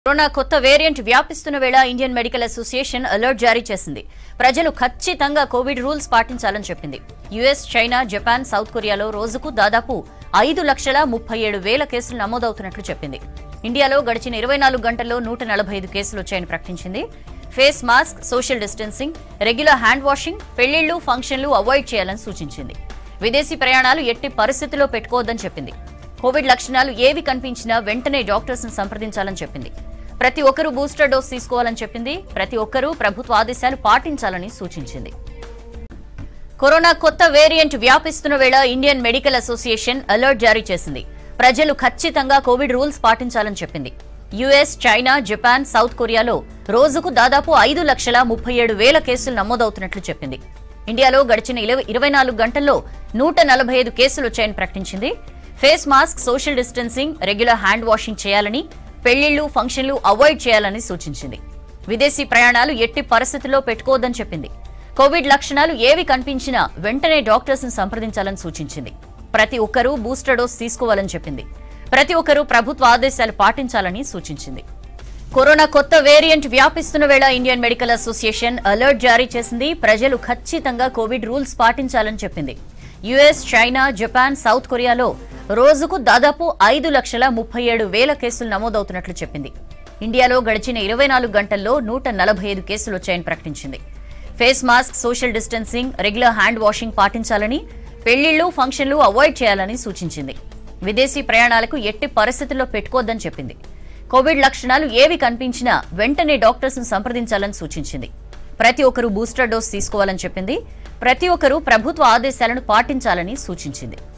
corona కొత్త variant వ్యాపిస్తున్న వేళ Indian medical association alert జారీ చేసింది ప్రజలు ఖచ్చితంగా కోవిడ్ రూల్స్ పాటించాలని చెప్పింది యుఎస్ చైనా జపాన్ సౌత్ కొరియాలో రోజుకు దాదాపు ఐదు లక్షల ముప్పై ఏడు వేల కేసులు నమోదవుతున్నట్లు చెప్పింది ఇండియాలో గడిచిన ఇరవై నాలుగు గంటల్లో నూట నలభై ఐదు కేసులు వచ్చాయని ప్రకటించింది face mask social distancing regular hand washing పెళ్లిళ్లు ఫంక్షన్లు అవాయిడ్ చేయాలని సూచించింది విదేశీ ప్రయాణాలు ఎట్టి పరిస్థితుల్లో పెట్టుకోవద్దని చెప్పింది కోవిడ్ లక్షణాలు ఏవి కనిపించినా వెంటనే డాక్టర్స్ ను సంప్రదించాలని చెప్పింది ప్రతి ఒక్కరూ బూస్టర్ డోస్ తీసుకోవాలని చెప్పింది ప్రతి ఒక్కరూ ప్రభుత్వ ఆదేశాలు పాటించాలని సూచించింది కరోనా కొత్త వేరియంట్ వ్యాపిస్తున్న వేళ ఇండియన్ మెడికల్ అసోసియేషన్ అలర్ట్ జారీ చేసింది ప్రజలు ఖచ్చితంగా కోవిడ్ రూల్స్ పాటించాలని చెప్పింది యుఎస్ చైనా జపాన్ సౌత్ కొరియాలో రోజుకు దాదాపు ఐదు లక్షల ముప్పై ఏడు వేల కేసులు నమోదవుతున్నట్లు చెప్పింది ఇండియాలో గడిచిన ఇరవై- ఇరవై నాలుగు గంటల్లో నూట నలభై ఐదు కేసులు వచ్చాయని ప్రకటించింది face mask social distancing regular hand washing చేయాలని పెళ్లిళ్లు ఫంక్షన్లు అవాయిడ్ చేయాలని సూచించింది విదేశీ ప్రయాణాలు ఎట్టి పరిస్థితుల్లో పెట్టుకోవద్దని చెప్పింది కోవిడ్ లక్షణాలు ఏవి కనిపించినా వెంటనే డాక్టర్స్ ను సంప్రదించాలని సూచించింది ప్రతి ఒక్కరూ బూస్టర్ డోస్ తీసుకోవాలని చెప్పింది ప్రతి ఒక్కరూ ప్రభుత్వ ఆదేశాలు పాటించాలని సూచించింది కరోనా కొత్త వేరియంట్ వ్యాపిస్తున్న వేళ ఇండియన్ మెడికల్ అసోసియేషన్ అలర్ట్ జారీ చేసింది ప్రజలు ఖచ్చితంగా కోవిడ్ రూల్స్ పాటించాలని చెప్పింది యుఎస్ చైనా జపాన్ సౌత్ కొరియాలో రోజుకు దాదాపు ఐదు లక్షల ముప్పై ఏడు వేల కేసులు నమోదవుతున్నట్లు చెప్పింది ఇండియాలో గడిచిన ఇరవై నాలుగు గంటల్లో నూట నలభై ఐదు కేసులు వచ్చాయని ప్రకటించింది face mask social distancing regular hand washing పాటించాలని పెళ్లిళ్లు ఫంక్షన్లు అవాయిడ్ చేయాలని సూచించింది విదేశీ ప్రయాణాలకు ఎట్టి పరిస్థితుల్లో పెట్టుకోవద్దని చెప్పింది కోవిడ్ లక్షణాలు ఏవి కనిపించినా వెంటనే డాక్టర్స్ ను సంప్రదించాలని సూచించింది ప్రతి ఒక్కరూ బూస్టర్ డోస్ తీసుకోవాలని చెప్పింది ప్రతి ఒక్కరూ ప్రభుత్వ ఆదేశాలను పాటించాలని సూచించింది